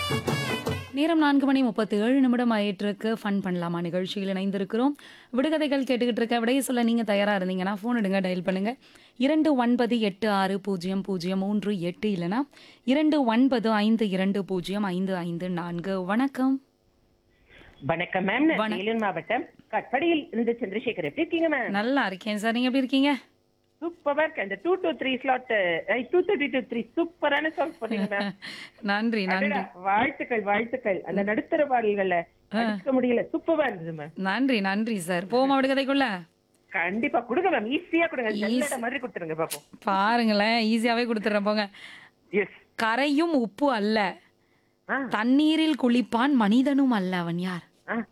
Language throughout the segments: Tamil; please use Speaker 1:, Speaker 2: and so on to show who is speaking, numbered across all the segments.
Speaker 1: நேரம் நான்கு மணி முப்பத்தி ஏழு நிமிடம் ஆயிட்டிருக்கு ஃபன் பண்ணலாமா நிகழ்ச்சியில் இணைந்திருக்கிறோம் விடுகதைகள் கேட்டுக்கிட்டு இருக்க விடைய சொல்ல நீங்கள் தயாராக இருந்தீங்கன்னா ஃபோன் எடுங்க டயல் பண்ணுங்க இரண்டு ஒன்பது எட்டு ஆறு பூஜ்ஜியம் பூஜ்ஜியம் மூன்று எட்டு இல்லைனா இரண்டு ஒன்பது ஐந்து இரண்டு பூஜ்ஜியம் ஐந்து ஐந்து நான்கு வணக்கம்
Speaker 2: வணக்கம் மேம் நான் வேலூர் மாவட்டம் கட்படியில் இருந்து சந்திரசேகர் எப்படி இருக்கீங்க மேம்
Speaker 1: நல்லா இருக்கேன் சார் நீங்கள் எப்படி இருக்கீங்க
Speaker 2: சூப்பரா இருக்கு அந்த two two three slot two thirty two three சூப்பரான சால்வ் பண்ணீங்க மேம்
Speaker 1: நன்றி நன்றி
Speaker 2: அடடா, வாழ்த்துக்கள் வாழ்த்துக்கள் அந்த நடுத்தர பாடல்கள்ல அடிக்க முடியல சூப்பரா இருந்தது மேம்
Speaker 1: நன்றி நன்றி சார் போமா விடுகதைக்குள்ள
Speaker 2: கண்டிப்பா கொடுங்க மேம் ஈஸியா கொடுங்க ஜல்லடை மாதிரி கொடுத்துருங்க பாப்போம்
Speaker 1: பாருங்களேன் ஈஸியாகவே கொடுத்துட்றேன் போங்க
Speaker 2: எஸ்
Speaker 1: கரையும் உப்பு அல்ல தண்ணீரில் குளிப்பான் மனிதனும் அல்ல அவன் யார்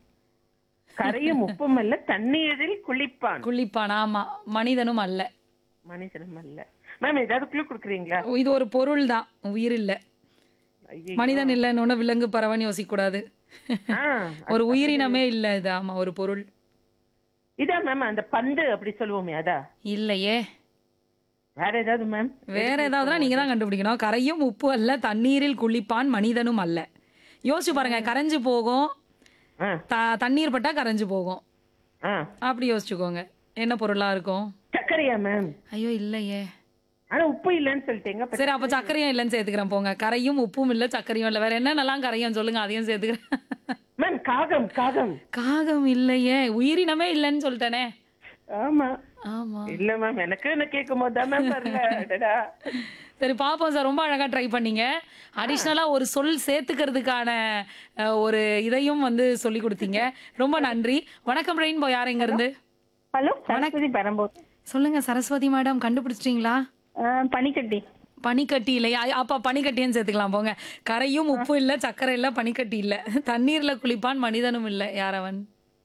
Speaker 2: கரையும் உப்பும் அல்ல தண்ணீரில் குளிப்பான்
Speaker 1: குளிப்பான் ஆமா மனிதனும் அல்ல
Speaker 2: மனுஷனும் அல்ல மேம் ஏதாவது குழு கொடுக்குறீங்களா
Speaker 1: இது ஒரு பொருள் தான் உயிர் இல்ல
Speaker 2: ஐயே.
Speaker 1: மனிதன் இல்லைன்னு விலங்கு பறவைன்னு யோசிக்க கூடாது
Speaker 2: ஆ,
Speaker 1: ஒரு உயிரினமே இல்ல இது ஆமா ஒரு பொருள்
Speaker 2: இதான் மேம் அந்த பந்து அப்படி சொல்லுவோமே அதா
Speaker 1: இல்லையே
Speaker 2: வேற ஏதாவது மேம்
Speaker 1: வேற ஏதாவதுனா நீங்க தான் கண்டுபிடிக்கணும் கரையும் உப்பு அல்ல தண்ணீரில் குளிப்பான் மனிதனும் அல்ல யோசிச்சு பாருங்க கரைஞ்சு போகும்
Speaker 2: ஆ
Speaker 1: த- தண்ணீர் பட்டா கரைஞ்சு போகும்
Speaker 2: ஆ
Speaker 1: அப்படி யோசிச்சுக்கோங்க என்ன பொருளா இருக்கும்
Speaker 2: சர்க்கரையா மேம்
Speaker 1: ஐயோ இல்லையே
Speaker 2: ஆனா உப்பு இல்லைன்னு சொல்லிட்டீங்க அப்ப
Speaker 1: சரி அப்ப சர்க்கரையும் இல்லைன்னு சேர்த்துக்கிறேன் போங்க கரையும் உப்பும் இல்ல சர்க்கரையும் இல்ல வேற என்னென்னலாம் கரையும் சொல்லுங்க அதையும் சேர்த்துக்கிறேன்
Speaker 2: மேம் காகம் காகம்
Speaker 1: காகம் இல்லையே உயிரினமே இல்லைன்னு சொல்லிட்டேனே
Speaker 2: ஆமா
Speaker 1: ஆமா
Speaker 2: இல்ல மேம் எனக்கு என்ன கேட்கும் போது தான் மேம் வரல அடடா.
Speaker 1: சரி பாப்போம் சார் ரொம்ப அழகா ட்ரை பண்ணீங்க அடிஷ்னலா ஒரு சொல் சேர்த்துக்கிறதுக்கான அஹ், ஒரு இதையும் வந்து சொல்லி கொடுத்தீங்க ரொம்ப நன்றி வணக்கம் ரெயின்போ யார் எங்க இருந்து
Speaker 3: ஹலோ சரஸ்வதி பெரம்பூர்
Speaker 1: சொல்லுங்க சரஸ்வதி மேடம் கண்டுபிடிச்சிட்டீங்களா
Speaker 3: பனிக்கட்டி
Speaker 1: பனிக்கட்டி இல்லையா அப்ப பனிக்கட்டின்னு சேர்த்துக்கலாம் போங்க கரையும் உப்பு இல்ல சர்க்கரை இல்ல பனிக்கட்டி இல்ல தண்ணீர்ல குளிப்பான் மனிதனும் இல்ல யாரவன்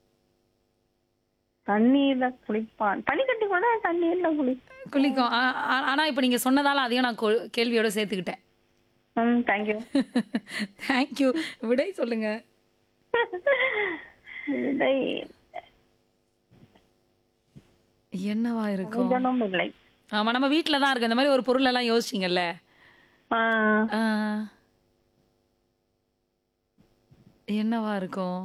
Speaker 3: தண்ணீர்ல குளிப்பான் பனிக்கட்டி கூட தண்ணீர்ல குளி
Speaker 1: குளிக்கும் ஆ- ஆ- ஆனா இப்ப நீங்க சொன்னதால அதையும் நான் கொ- கேள்வியோட சேர்த்துக்கிட்டேன்
Speaker 3: ம் தேங்க்யூ
Speaker 1: தேங்க்யூ விடை சொல்லுங்க
Speaker 3: இதை
Speaker 1: என்னவா இருக்கும்
Speaker 3: இதனும் இல்லை
Speaker 1: ஆமா நம்ம வீட்ல தான் இருக்கு இந்த மாதிரி ஒரு பொருள் எல்லாம் யோசிச்சிங்கல்ல
Speaker 3: ஆ,
Speaker 1: ஆ. என்னவா இருக்கும்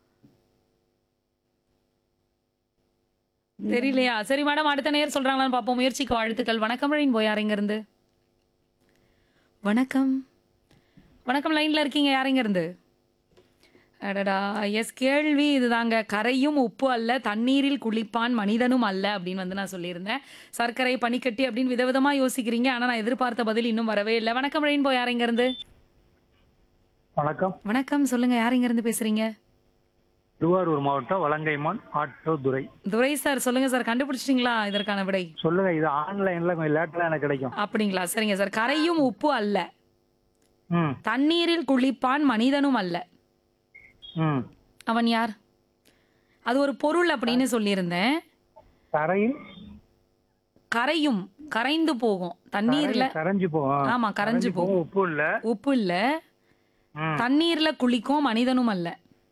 Speaker 1: தெரியலையா சரி மேடம் அடுத்த நேர் சொல்றாங்களான்னு பார்ப்போம் முயற்சிக்கு வாழ்த்துக்கள் வணக்கம் ரயின் போய் யார் இங்க இருந்து வணக்கம் வணக்கம் லைன்ல இருக்கீங்க யார் இங்க இருந்து அடடா எஸ் கேள்வி இதுதாங்க கரையும் உப்பு அல்ல தண்ணீரில் குளிப்பான் மனிதனும் அல்ல அப்படின்னு வந்து நான் சொல்லியிருந்தேன் சர்க்கரை பனிக்கட்டி அப்படின்னு விதவிதமா யோசிக்கிறீங்க ஆனா நான் எதிர்பார்த்த பதில் இன்னும் வரவே இல்லை வணக்கம் ரெயின்போ யார் இங்க இருந்து
Speaker 4: வணக்கம்
Speaker 1: வணக்கம் சொல்லுங்க யார் இங்க இருந்து பேசுறீங்க
Speaker 4: திருவாரூர் மாவட்டம் வலங்கைமான் ஆட்டோ துறை
Speaker 1: துரை சார் சொல்லுங்க சார் கண்டுபிடிச்சிட்டீங்களா இதற்கான விடை
Speaker 4: சொல்லுங்க இது ஆன்லைன்ல கொஞ்சம் லேட்டரா எனக்கு கிடைக்கும்
Speaker 1: அப்படிங்களா சரிங்க சார் கரையும் உப்பு அல்ல
Speaker 4: ம்
Speaker 1: தண்ணீரில் குளிப்பான் மனிதனும் அல்ல
Speaker 4: ம்
Speaker 1: அவன் யார் அது ஒரு பொருள் அப்படின்னு சொல்லியிருந்தேன்
Speaker 4: தரையில்
Speaker 1: கரையும் கரைந்து போகும் தண்ணீர்ல
Speaker 4: தரையில் கரைஞ்சு போகும்
Speaker 1: ஆமா கரைஞ்சு போகும்
Speaker 4: உப்பு இல்ல
Speaker 1: உப்பு இல்ல
Speaker 4: ம்.
Speaker 1: தண்ணீர்ல குளிக்கும் மனிதனும் அல்ல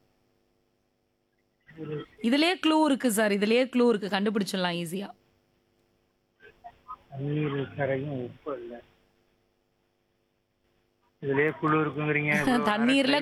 Speaker 1: இதுலயே க்ளூ இருக்கு சார் இதுலயே க்ளூ இருக்கு கண்டுபிடிச்சிடலாம் ஈஸியா
Speaker 4: தண்ணீர் கரையும் உப்பு இல்ல இதுலயே குழு இருக்குங்கிறீங்க
Speaker 1: தண்ணீர்ல